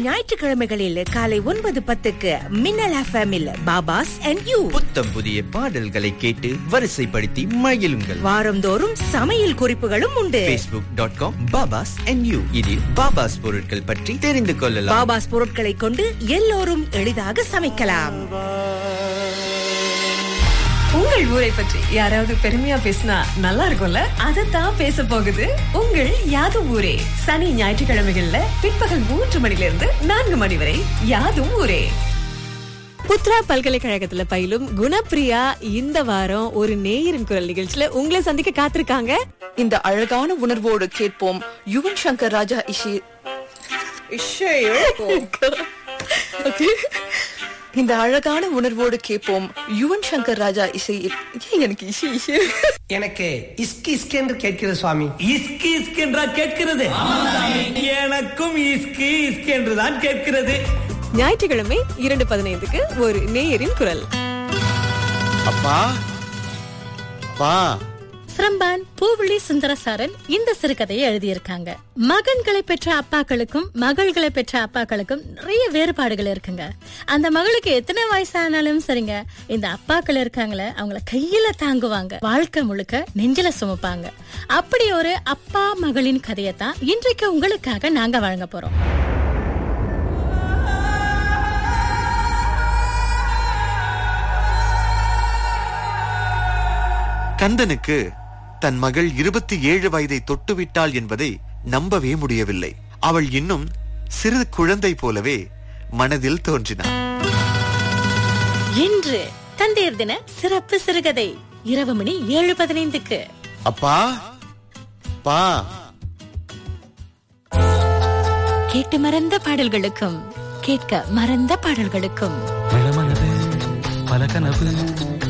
ஞாயிற்றுக்கிழமைகளில் காலை ஒன்பது பத்துக்கு மின்னல் எஃப்எம்மில் பாபாஸ் அண்ட் யூ புத்தம் புதிய பாடல்களை கேட்டு வரிசைப்படுத்தி மகிழுங்கள் வாரந்தோறும் சமையல் குறிப்புகளும் உண்டு facebook.com dot com Baba's and you இதில் பாபாஸ் பொருட்கள் பற்றி தெரிந்து கொள்ளலாம் பாபாஸ் பொருட்களை கொண்டு எல்லோரும் எளிதாக சமைக்கலாம் உங்கள் ஊரை பற்றி யாராவது பெருமையா பேசினா நல்லா இருக்கும்ல அதைத்தான் பேச போகுது உங்கள் யாதும் ஊரே சனி ஞாயிற்றுக்கிழமைகள்ல பிற்பகல் மூன்று மணில இருந்து நான்கு மணி வரை யாதும் ஊரே புத்ரா பல்கலைக்கழகத்துல பயிலும் குணப்பிரியா இந்த வாரம் ஒரு நேயரின் குரல் நிகழ்ச்சியில உங்களை சந்திக்க காத்திருக்காங்க இந்த அழகான உணர்வோடு கேட்போம் யுவன் சங்கர் ராஜா இஷி Okay. இந்த அழகான உணர்வோடு கேட்போம் யுவன் சங்கர் ராஜா இசை ஏன் எனக்கு இசை இசை எனக்கு இஸ்கி இஸ்கி என்று கேட்கிறது சுவாமி இஸ்கி இஸ்கி என்றா கேட்கிறது எனக்கும் இஸ்கி இஸ்கி என்றுதான் கேட்கிறது ஞாயிற்றுக்கிழமை இரண்டு பதினைந்துக்கு ஒரு நேயரின் குரல் அப்பா பா சிரம்பான் பூவிழி சுந்தரசாரன் இந்த சிறுகதையை எழுதியிருக்காங்க மகன்களை பெற்ற அப்பாக்களுக்கும் மகள்களை பெற்ற அப்பாக்களுக்கும் நிறைய வேறுபாடுகள் இருக்குங்க அந்த மகளுக்கு எத்தனை வயசானாலும் சரிங்க இந்த அப்பாக்கள் இருக்காங்களே அவங்கள கையில தாங்குவாங்க வாழ்க்கை முழுக்க நெஞ்சில சுமப்பாங்க அப்படி ஒரு அப்பா மகளின் கதையத்தான் இன்றைக்கு உங்களுக்காக நாங்க வழங்க போறோம் கந்தனுக்கு தன் மகள் இருபத்தி ஏழு வயதை தொட்டுவிட்டாள் என்பதை நம்பவே முடியவில்லை அவள் இன்னும் சிறு குழந்தை போலவே மனதில் தோன்றினாள் இன்று தந்தையர் தின சிறப்பு சிறுகதை இரவு மணி ஏழு பதினைந்துக்கு அப்பா பா கேட்டு மறந்த பாடல்களுக்கும் கேட்க மறந்த பாடல்களுக்கும் மனது பல கனவு